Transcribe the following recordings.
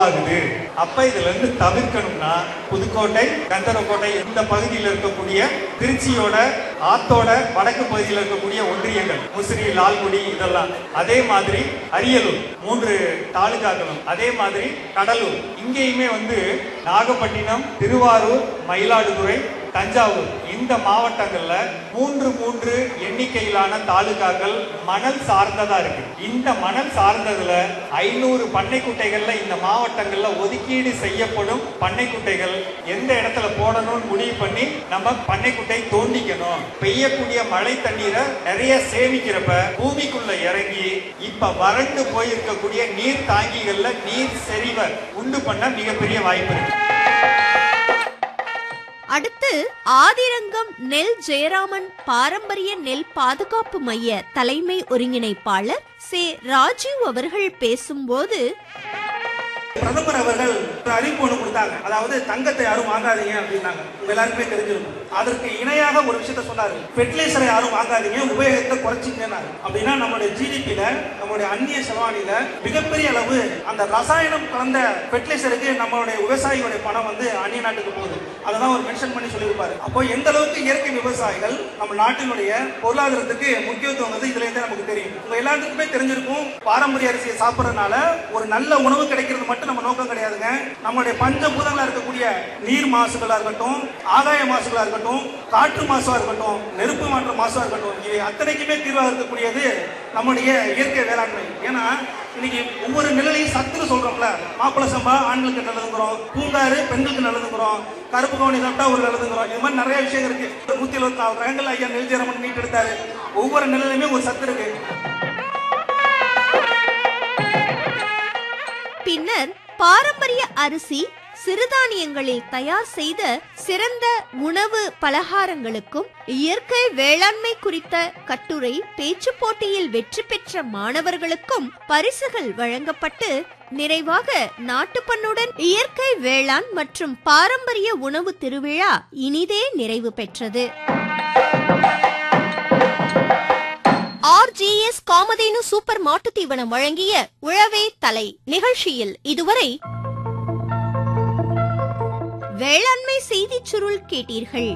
ஆகுது அப்ப இதுல இருந்து தவிர்க்கணும்னா புதுக்கோட்டை கந்தரக்கோட்டை இந்த பகுதியில் இருக்கக்கூடிய திருச்சியோட ஆத்தோட வடக்கு பகுதியில் இருக்கக்கூடிய ஒன்றியங்கள் முசிறி லால்குடி இதெல்லாம் அதே மாதிரி அரியலூர் மூன்று தாலுகாக்களும் அதே மாதிரி கடலூர் இங்கேயுமே வந்து நாகப்பட்டினம் திருவாரூர் மயிலாடுதுறை தஞ்சாவூர் இந்த மாவட்டங்கள்ல மூன்று மூன்று எண்ணிக்கையிலான தாலுகாக்கள் மணல் சார்ந்ததா இருக்கு இந்த மணல் சார்ந்ததுல ஐநூறு பண்ணைக்குட்டைகள்ல இந்த மாவட்டங்கள்ல ஒதுக்கீடு செய்யப்படும் பண்ணைக்குட்டைகள் எந்த இடத்துல போடணும்னு முடிவு பண்ணி நம்ம பண்ணைக்குட்டை தோண்டிக்கணும் பெய்யக்கூடிய மழை தண்ணீரை நிறைய சேமிக்கிறப்ப பூமிக்குள்ள இறங்கி இப்ப வறண்டு போயிருக்கக்கூடிய நீர் தாங்கிகள்ல நீர் செறிவை உண்டு பண்ண மிகப்பெரிய வாய்ப்பு இருக்கு அடுத்து ஆதிரங்கம் நெல் ஜெயராமன் பாரம்பரிய நெல் பாதுகாப்பு மைய தலைமை ஒருங்கிணைப்பாளர் சே ராஜீவ் அவர்கள் பேசும்போது பிரதமர் அவர்கள் ஒரு அறிவிப்பு ஒன்று கொடுத்தாங்க அதாவது தங்கத்தை யாரும் வாங்காதீங்க அப்படின்னாங்க உங்க எல்லாருக்குமே தெரிஞ்சிருக்கும் அதற்கு இணையாக ஒரு விஷயத்த சொன்னாரு ஃபெர்டிலைசரை யாரும் வாங்காதீங்க உபயோகத்தை குறைச்சிங்கன்னாரு அப்படின்னா நம்மளுடைய ஜிடிபியில நம்மளுடைய அந்நிய செலவாணியில மிகப்பெரிய அளவு அந்த ரசாயனம் கலந்த ஃபெர்டிலைசருக்கு நம்மளுடைய விவசாயிகளுடைய பணம் வந்து அந்நிய நாட்டுக்கு போகுது அதெல்லாம் ஒரு மென்ஷன் பண்ணி சொல்லியிருப்பாரு அப்போ எந்த அளவுக்கு இயற்கை விவசாயிகள் நம்ம நாட்டினுடைய பொருளாதாரத்துக்கு முக்கியத்துவம் வந்து இதுல இருந்தே நமக்கு தெரியும் உங்க எல்லாத்துக்குமே தெரிஞ்சிருக்கும் பாரம்பரிய அரிசியை சாப்பிட்றதுனால ஒரு நல்ல உணவு கிடைக்கிறது மட்டும் நம்ம நோக்கம் கிடையாதுங்க நம்மளுடைய பஞ்சபூதங்களா இருக்கக்கூடிய நீர் மாசுகளா இருக்கட்டும் ஆகாய மாசுகளா இருக்கட்டும் காற்று மாசா இருக்கட்டும் நெருப்பு மாற்ற மாசா இருக்கட்டும் இவை அத்தனைக்குமே தீர்வாக இருக்கக்கூடியது நம்முடைய இயற்கை வேளாண்மை ஏன்னா இன்னைக்கு ஒவ்வொரு நிலையிலையும் சத்துன்னு சொல்றோம்ல மாப்பிள சம்பா ஆண்களுக்கு நல்லதுங்கிறோம் பூங்காறு பெண்களுக்கு நல்லதுங்கிறோம் கருப்பு கவனி சாப்பிட்டா ஒரு நல்லதுங்கிறோம் இது மாதிரி நிறைய விஷயம் இருக்கு நூத்தி இருபத்தி நாலு ரகங்கள் ஐயா நெல்ஜரமன் மீட் எடுத்தாரு ஒவ்வொரு நிலையிலுமே ஒரு சத்து இருக்கு பின்னர் பாரம்பரிய அரிசி சிறுதானியங்களில் தயார் செய்த சிறந்த உணவு பலகாரங்களுக்கும் இயற்கை வேளாண்மை குறித்த கட்டுரை பேச்சு போட்டியில் வெற்றி பெற்ற மாணவர்களுக்கும் பரிசுகள் வழங்கப்பட்டு நிறைவாக நாட்டுப்பண்ணுடன் இயற்கை வேளாண் மற்றும் பாரம்பரிய உணவு திருவிழா இனிதே நிறைவு பெற்றது ஆர்ஜிஎஸ் காமதேனு சூப்பர் மாட்டுத் தீவனம் வழங்கிய உழவே தலை நிகழ்ச்சியில் இதுவரை வேளாண்மை செய்திச் சுருள் கேட்டீர்கள்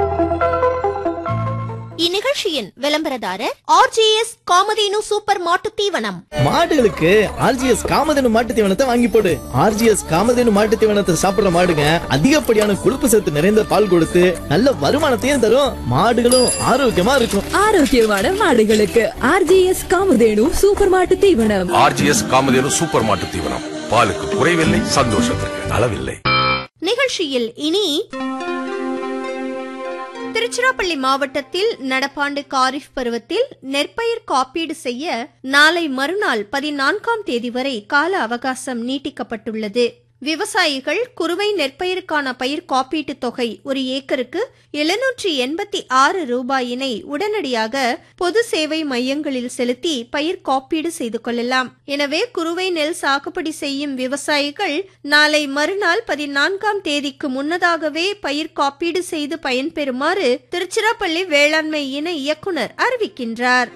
இந்நிகழ்ச்சியின் விளம்பரதாரர் ஆர்ஜிஎஸ் காமதேனு சூப்பர் மாட்டுத் தீவனம் மாடுகளுக்கு ஆர்ஜிஎஸ் காமதேனு மாட்டு தீவனத்தை வாங்கி போடு ஆர்ஜிஎஸ் காமதேனு மாட்டு தீவனத்தை சாப்பிடுற மாடுங்க அதிகப்படியான கொழுப்பு சத்து நிறைந்த பால் கொடுத்து நல்ல வருமானத்தையும் தரும் மாடுகளும் ஆரோக்கியமா இருக்கும் ஆரோக்கியமான மாடுகளுக்கு ஆர்ஜிஎஸ் காமதேனு சூப்பர் மாட்டு தீவனம் ஆர்ஜிஎஸ் காமதேனு சூப்பர் மாட்டு தீவனம் பாலுக்கு குறைவில்லை சந்தோஷத்திற்கு அளவில்லை நிகழ்ச்சியில் இனி திருச்சிராப்பள்ளி மாவட்டத்தில் நடப்பாண்டு காரிஃப் பருவத்தில் நெற்பயிர் காப்பீடு செய்ய நாளை மறுநாள் பதினான்காம் தேதி வரை கால அவகாசம் நீட்டிக்கப்பட்டுள்ளது விவசாயிகள் குறுவை நெற்பயிருக்கான பயிர் காப்பீட்டுத் தொகை ஒரு ஏக்கருக்கு எழுநூற்றி எண்பத்தி ஆறு ரூபாயினை உடனடியாக பொது சேவை மையங்களில் செலுத்தி பயிர் காப்பீடு செய்து கொள்ளலாம் எனவே குறுவை நெல் சாகுபடி செய்யும் விவசாயிகள் நாளை மறுநாள் பதினான்காம் தேதிக்கு முன்னதாகவே பயிர் காப்பீடு செய்து பயன்பெறுமாறு திருச்சிராப்பள்ளி வேளாண்மை இணை இயக்குனர் அறிவிக்கின்றார்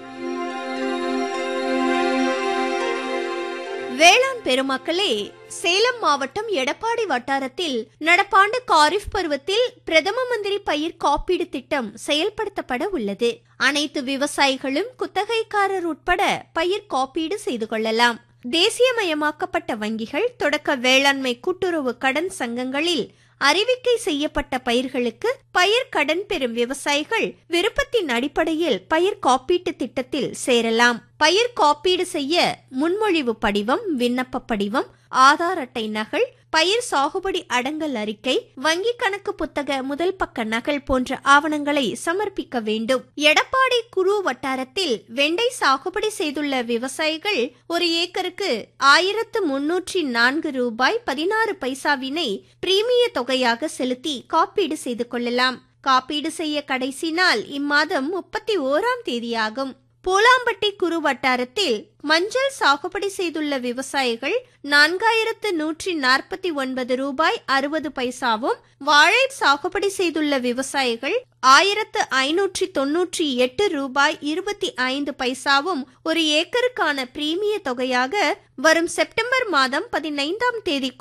வேளாண் பெருமக்களே சேலம் மாவட்டம் எடப்பாடி வட்டாரத்தில் நடப்பாண்டு காரிஃப் பருவத்தில் பிரதம மந்திரி பயிர் காப்பீடு திட்டம் செயல்படுத்தப்பட உள்ளது அனைத்து விவசாயிகளும் குத்தகைக்காரர் உட்பட பயிர் காப்பீடு செய்து கொள்ளலாம் தேசியமயமாக்கப்பட்ட வங்கிகள் தொடக்க வேளாண்மை கூட்டுறவு கடன் சங்கங்களில் அறிவிக்கை செய்யப்பட்ட பயிர்களுக்கு பயிர் கடன் பெறும் விவசாயிகள் விருப்பத்தின் அடிப்படையில் பயிர் காப்பீட்டு திட்டத்தில் சேரலாம் பயிர் காப்பீடு செய்ய முன்மொழிவு படிவம் விண்ணப்ப படிவம் ஆதார் அட்டை நகல் பயிர் சாகுபடி அடங்கல் அறிக்கை வங்கி கணக்கு புத்தக முதல் பக்க நகல் போன்ற ஆவணங்களை சமர்ப்பிக்க வேண்டும் எடப்பாடி குரு வட்டாரத்தில் வெண்டை சாகுபடி செய்துள்ள விவசாயிகள் ஒரு ஏக்கருக்கு ஆயிரத்து முன்னூற்றி நான்கு ரூபாய் பதினாறு பைசாவினை பிரீமிய தொகையாக செலுத்தி காப்பீடு செய்து கொள்ளலாம் காப்பீடு செய்ய கடைசி நாள் இம்மாதம் முப்பத்தி ஓராம் தேதியாகும் பூலாம்பட்டி குறு வட்டாரத்தில் மஞ்சள் சாகுபடி செய்துள்ள விவசாயிகள் நான்காயிரத்து நூற்றி நாற்பத்தி ஒன்பது ரூபாய் அறுபது பைசாவும் வாழை சாகுபடி செய்துள்ள விவசாயிகள் ஆயிரத்து ஐநூற்றி தொன்னூற்றி எட்டு ரூபாய் இருபத்தி ஐந்து பைசாவும் ஒரு ஏக்கருக்கான பிரீமிய தொகையாக வரும் செப்டம்பர் மாதம் பதினைந்தாம் தேதி